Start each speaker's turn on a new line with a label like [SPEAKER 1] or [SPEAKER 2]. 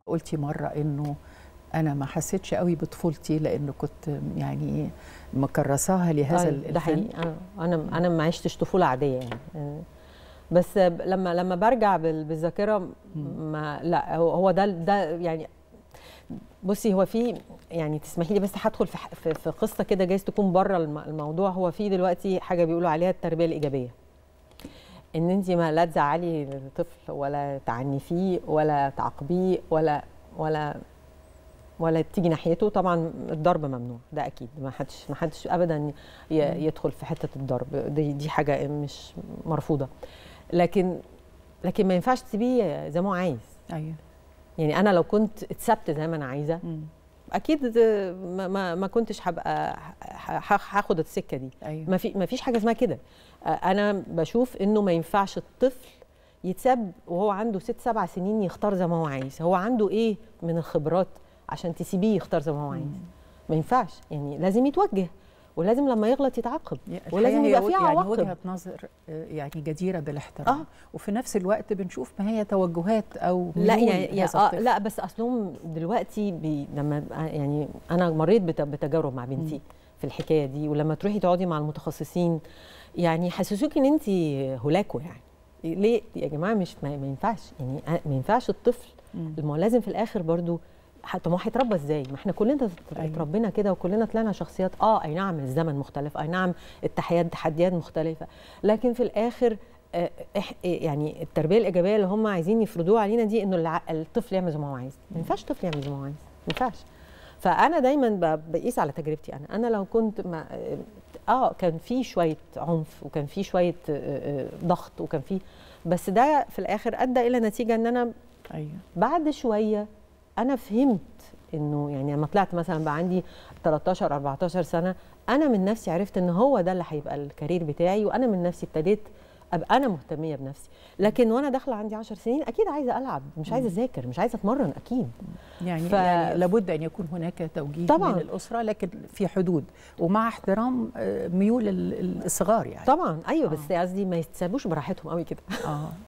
[SPEAKER 1] قلتي مرة إنه أنا ما حسيتش قوي بطفولتي لأنه كنت يعني مكرساها لهذا
[SPEAKER 2] طيب، ده
[SPEAKER 1] الفن
[SPEAKER 2] حقيقي انا انا انا ما عشتش طفوله عاديه يعني آه، بس لما لما برجع بال- بالذاكره ما لا هو هو ده ده يعني بصي هو في يعني تسمحي لي بس هدخل في ح- في في قصه كده جايز تكون بره الم- الموضوع هو في دلوقتي حاجه بيقولوا عليها التربيه الايجابيه ان انت ما لا تزعلي الطفل ولا تعنفيه ولا تعاقبيه ولا ولا ولا تيجي ناحيته طبعا الضرب ممنوع ده اكيد ما حدش ما حدش ابدا ي- يدخل في حته الضرب دي دي حاجه مش مرفوضه لكن لكن ما ينفعش تسيبيه زي ما هو عايز
[SPEAKER 1] أيوه
[SPEAKER 2] يعني انا لو كنت اتثبت زي ما انا عايزه
[SPEAKER 1] مم.
[SPEAKER 2] اكيد ما, ما, ما كنتش هبقى ه- ه- هاخد السكه دي
[SPEAKER 1] أيوه
[SPEAKER 2] ما في ما فيش حاجه اسمها كده آه، انا بشوف انه ما ينفعش الطفل يتساب وهو عنده ست سبع سنين يختار زي ما هو عايز هو عنده ايه من الخبرات عشان تسيبيه يختار زي ما هو عايز ما ينفعش يعني لازم يتوجه ولازم لما يغلط يتعاقب ولازم
[SPEAKER 1] الحقيقة
[SPEAKER 2] يبقى
[SPEAKER 1] هي
[SPEAKER 2] فيه
[SPEAKER 1] يعني
[SPEAKER 2] عواقب
[SPEAKER 1] وجهة نظر آه، يعني جديرة بالاحترام
[SPEAKER 2] آه.
[SPEAKER 1] وفي نفس الوقت بنشوف ما هي توجهات أو
[SPEAKER 2] لا
[SPEAKER 1] ميول
[SPEAKER 2] يعني يا
[SPEAKER 1] هذا
[SPEAKER 2] آه
[SPEAKER 1] الطفل.
[SPEAKER 2] لا بس اصلهم دلوقتي بي لما يعني انا مريت بت- بتجارب مع بنتي في الحكايه دي ولما تروحي تقعدي مع المتخصصين يعني يحسسوكي ان انت هلاكو يعني ليه يا جماعه مش ما ما ينفعش يعني ما ينفعش الطفل
[SPEAKER 1] مم.
[SPEAKER 2] ما هو لازم في الاخر برضو حتى ما هو هيتربى ازاي؟ ما احنا كلنا ات-
[SPEAKER 1] أيوة.
[SPEAKER 2] اتربينا كده وكلنا طلعنا شخصيات اه اي نعم الزمن مختلف اي نعم التحديات تحديات مختلفه لكن في الاخر آه، إح يعني التربيه الايجابيه اللي هم عايزين يفرضوها علينا دي انه الع- الطفل يعمل زي ما هو عايز ما ينفعش الطفل يعمل زي ما هو عايز ما ينفعش فانا دايما ب- بقيس على تجربتي انا انا لو كنت ما اه كان في شويه عنف وكان في شويه آه، آه، ضغط وكان في بس ده في الاخر ادى الى نتيجه ان انا
[SPEAKER 1] أيوه
[SPEAKER 2] بعد شويه انا فهمت انه يعني لما طلعت مثلا بقى عندي 13 14 سنه انا من نفسي عرفت ان هو ده اللي هيبقى الكارير بتاعي وانا من نفسي ابتديت ابقى انا مهتميه بنفسي لكن وانا داخله عندي 10 سنين اكيد عايزه العب مش عايزه اذاكر مش عايزه اتمرن اكيد
[SPEAKER 1] يعني,
[SPEAKER 2] ف-
[SPEAKER 1] يعني لابد ان يكون هناك توجيه
[SPEAKER 2] طبعاً.
[SPEAKER 1] من الاسره لكن في حدود ومع احترام آه، ميول ال- ال- الصغار يعني
[SPEAKER 2] طبعا ايوه بس قصدي ما يتسابوش براحتهم قوي كده
[SPEAKER 1] اه